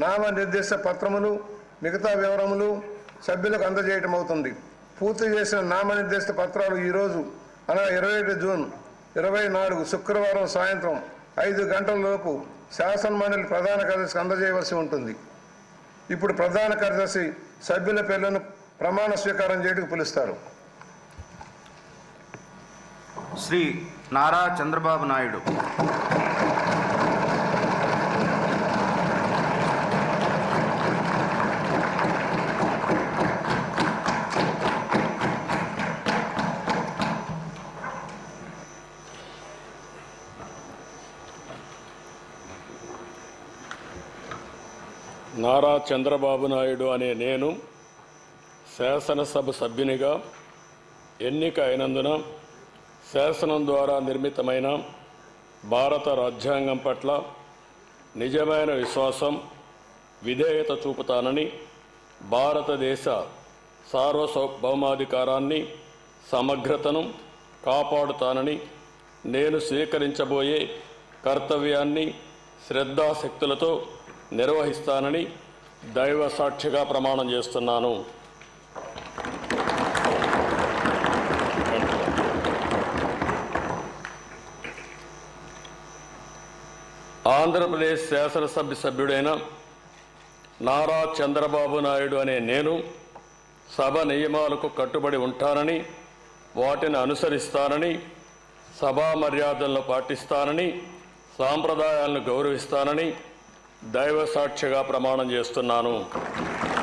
నామ నిర్దిష్ట పత్రములు మిగతా వివరములు సభ్యులకు అందజేయటం అవుతుంది పూర్తి చేసిన నామ నిర్దిష్ట పత్రాలు ఈరోజు అనగా ఇరవై ఏడు జూన్ ఇరవై నాలుగు శుక్రవారం సాయంత్రం ఐదు గంటల లోపు శాసనమండలి ప్రధాన కార్యదర్శికి అందజేయవలసి ఉంటుంది ఇప్పుడు ప్రధాన కార్యదర్శి సభ్యుల పేర్లను ప్రమాణ స్వీకారం చేయడానికి పిలుస్తారు శ్రీ నారా చంద్రబాబు నాయుడు నారా చంద్రబాబు నాయుడు అనే నేను శాసనసభ సభ్యునిగా ఎన్నిక అయినందున శాసనం ద్వారా నిర్మితమైన భారత రాజ్యాంగం పట్ల నిజమైన విశ్వాసం విధేయత చూపుతానని భారతదేశ సార్వభౌమాధికారాన్ని సమగ్రతను కాపాడుతానని నేను స్వీకరించబోయే కర్తవ్యాన్ని శ్రద్ధాశక్తులతో నిర్వహిస్తానని దైవ సాక్షిగా ప్రమాణం చేస్తున్నాను ఆంధ్రప్రదేశ్ శాసనసభ్య సభ్యుడైన నారా చంద్రబాబు నాయుడు అనే నేను సభ నియమాలకు కట్టుబడి ఉంటానని వాటిని అనుసరిస్తానని సభా మర్యాదలను పాటిస్తానని సాంప్రదాయాలను గౌరవిస్తానని దైవ సాక్షిగా ప్రమాణం చేస్తున్నాను